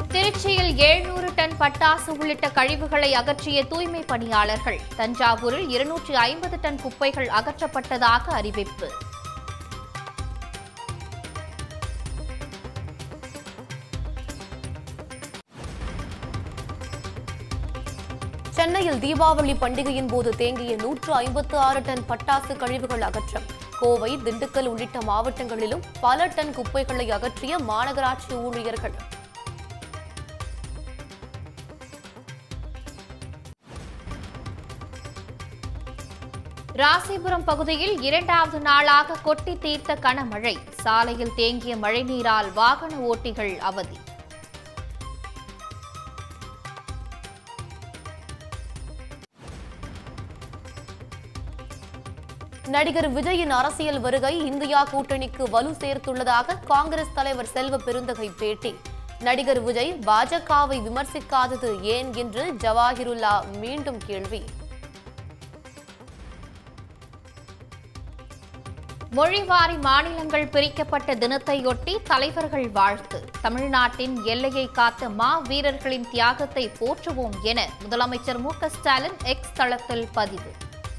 திருச்சியில் எழுநூறு டன் பட்டாசு உள்ளிட்ட கழிவுகளை அகற்றிய தூய்மை பணியாளர்கள் தஞ்சாவூரில் இருநூற்றி ஐம்பது டன் குப்பைகள் அகற்றப்பட்டதாக அறிவிப்பு சென்னையில் தீபாவளி பண்டிகையின் போது தேங்கிய நூற்று ஐம்பத்து ஆறு டன் பட்டாசு கழிவுகள் அகற்றம் கோவை திண்டுக்கல் உள்ளிட்ட மாவட்டங்களிலும் பல டன் குப்பைகளை அகற்றிய மாநகராட்சி ஊழியர்கள் ராசிபுரம் பகுதியில் இரண்டாவது நாளாக கொட்டி தீர்த்த கனமழை சாலையில் தேங்கிய மழைநீரால் வாகன ஓட்டிகள் அவதி நடிகர் விஜயின் அரசியல் வருகை இந்தியா கூட்டணிக்கு வலு சேர்த்துள்ளதாக காங்கிரஸ் தலைவர் செல்வ பெருந்தகை பேட்டி நடிகர் விஜய் பாஜகவை விமர்சிக்காதது ஏன் என்று ஜவாஹிருல்லா மீண்டும் கேள்வி மொழிவாரி மாநிலங்கள் பிரிக்கப்பட்ட தினத்தையொட்டி தலைவர்கள் வாழ்த்து தமிழ்நாட்டின் எல்லையை காத்த மா வீரர்களின் தியாகத்தை போற்றுவோம் என முதலமைச்சர் மு க ஸ்டாலின் எக்ஸ் தளத்தில் பதிவு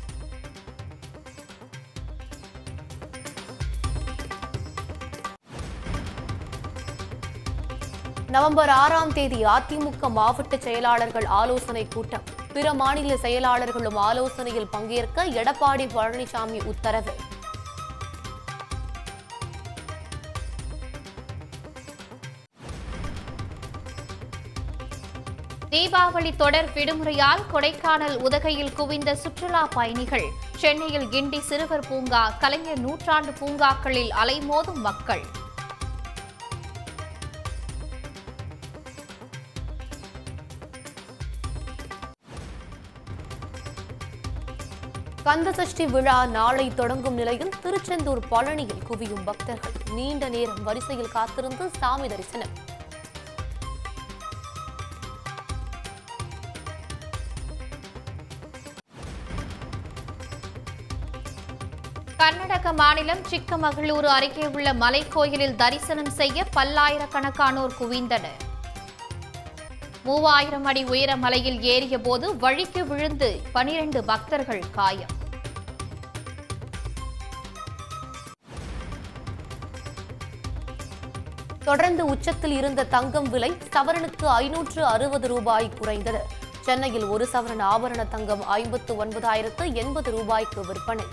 நவம்பர் ஆறாம் தேதி அதிமுக மாவட்ட செயலாளர்கள் ஆலோசனை கூட்டம் பிற மாநில செயலாளர்களும் ஆலோசனையில் பங்கேற்க எடப்பாடி பழனிசாமி உத்தரவு தீபாவளி தொடர் விடுமுறையால் கொடைக்கானல் உதகையில் குவிந்த சுற்றுலா பயணிகள் சென்னையில் கிண்டி சிறுவர் பூங்கா கலைஞர் நூற்றாண்டு பூங்காக்களில் அலைமோதும் மக்கள் கந்தசஷ்டி விழா நாளை தொடங்கும் நிலையில் திருச்செந்தூர் பழனியில் குவியும் பக்தர்கள் நீண்ட நேரம் வரிசையில் காத்திருந்து சாமி தரிசனம் கர்நாடக மாநிலம் சிக்கமகளூரு அருகே உள்ள மலைக்கோயிலில் தரிசனம் செய்ய பல்லாயிரக்கணக்கானோர் குவிந்தனர் மூவாயிரம் அடி உயர மலையில் ஏறிய போது வழிக்கு விழுந்து பனிரெண்டு பக்தர்கள் காயம் தொடர்ந்து உச்சத்தில் இருந்த தங்கம் விலை சவரனுக்கு ஐநூற்று அறுபது ரூபாய் குறைந்தது சென்னையில் ஒரு சவரன் ஆபரண தங்கம் ஐம்பத்து ஒன்பதாயிரத்து எண்பது ரூபாய்க்கு விற்பனை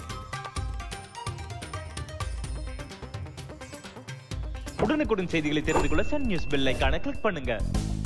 உடனுக்குடன் செய்திகளை தெரிந்து கொள்ள சன் நியூஸ் பெல் ஐகானை கிளிக் பண்ணுங்க